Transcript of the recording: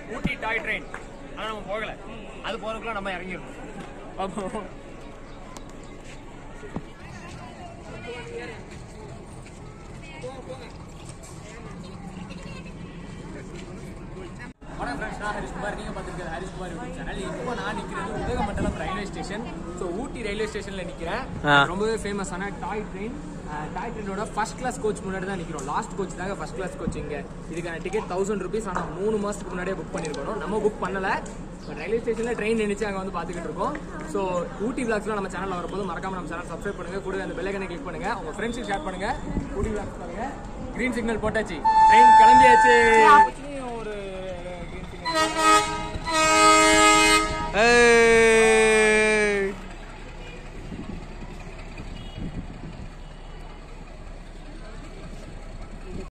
ஊட்டி டாய் train ஆனால் நம்ம போகல அது போறதுக்குள்ள நம்ம இறங்கிடணும் பார்ப்போம் வணக்கம் ஃப்ரெண்ட்ஸ் நான் ஹரிஷ்குமார் நீங்கள் பார்த்துருக்கிறது ஹரிஷ்குமார் யூடியூப் சேனல் இப்போ நான் நிற்கிறது Udhagamandalam railway station so Ooty railway ஸ்டேஷனில் நிற்கிறேன் ஆ. ரொம்பவே ஃபேமஸான டாய் ட்ரெயின் டாய் ட்ரெயினோட ஃபர்ஸ்ட் கிளாஸ் கோச் முன்னாடி தான் நிற்கிறோம் லாஸ்ட் கோச் தாங்க ஃபர்ஸ்ட் கிளாஸ் கோச் இங்கே இதுக்கான டிக்கெட் தௌசண்ட் ருபீஸ் ஆனால் மூணு மாதத்துக்கு முன்னாடியே புக் பண்ணியிருக்கணும் நம்ம புக் பண்ணலை பட் ரயில்வே ஸ்டேஷனில் ட்ரெயின் நினைச்சு அங்கே வந்து பார்த்துக்கிட்டு இருக்கோம் ஸோ ஊட்டி விளாக்ஸ்லாம் நம்ம சேனலில் வரும்போது மறக்காம நம்ம சேனல் சப்ஸ்கிரைப் பண்ணுங்க கூட அந்த பெல்லைக்கனை கிளிக் பண்ணுங்க உங்க ஃப்ரெண்ட்ஸுக்கு ஷேர் பண்ணுங்க ஊட்டி விளாக்ஸ் பாருங்க கிரீன் சிக்னல் போட்டாச்சு ட்ரெயின் கிளம்பியாச்சு ஒரு green signal.